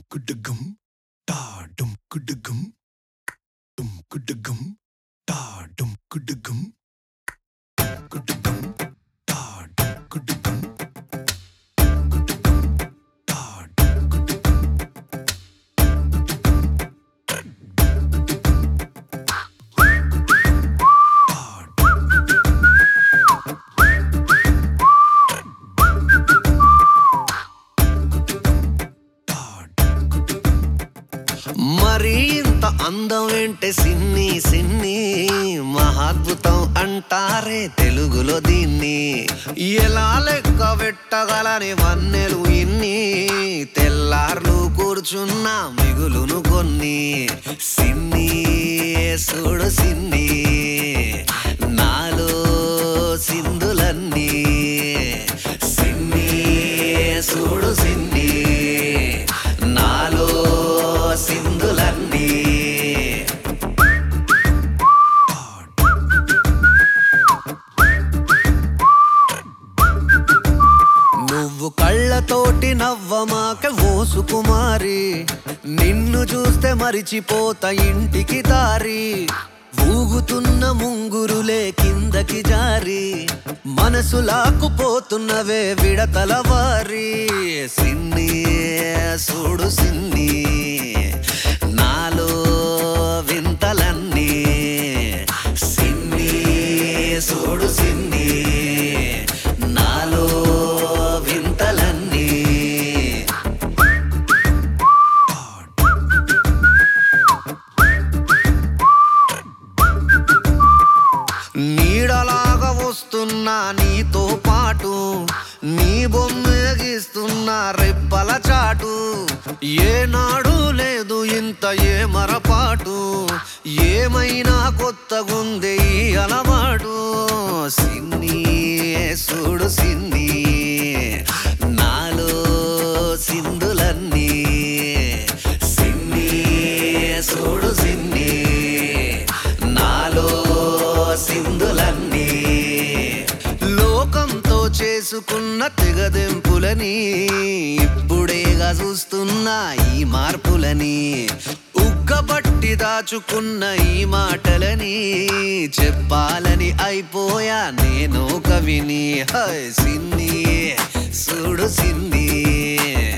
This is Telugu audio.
కుడుగుం తాడుం కుడుగుం డుం కుడుగుం తాడుం కుడుగుం కుడుగుం తాడుం కుడుగుం కుడుగుం తాడుం కుడుగుం మరి ఇంత అందం ఏంటే సిన్ని సిన్ని మహాద్భుతం అంటారే తెలుగులో దీన్ని ఎలా లెక్క పెట్టగలని వన్నెలు ఇన్ని తెల్లార్లు కూర్చున్నా మిగులును కొన్ని సిన్ని చూడు సిన్ని నాలో సింధులన్నీ సిన్ని చూడు సిన్ని నాలో సింధులన్నీ నువ్వు కళ్ళతోటి నవ్వమాక ఓ సుకుమారి నిన్ను చూస్తే మరిచిపోత ఇంటికి దారి ఊగుతున్న ముంగురులే కిందకి జారి మనసు లాక్కుపోతున్నవే విడతల వారి సిన్ని చూడు సిన్ని నాలో వింతలన్నీ సిన్ని చూడు సిన్ని నాలో వింతలన్నీ నీడలాగా వస్తున్నా నీతో పాటు నీ బొమ్మగిస్తున్నా రెప్పల చాటు ఏనాడు లేదు ఇంత ఏ మరపాటు ఏమైనా కొత్తగుంది ఈ అలవాటు సిన్ని చూడు సిన్ని నాలో సింధులన్నీ సిన్ని చూడు సిన్ని నాలో సింధులన్నీ లోకంతో చేసుకున్న తెగదెంపులని ఇప్పుడేగా చూస్తున్నా ఈ మార్పులని ఉగ్గబట్టి దాచుకున్న ఈ మాటలని చెప్పాలని అయిపోయా నేను కవిని హై సిన్ని చూడు సిన్ని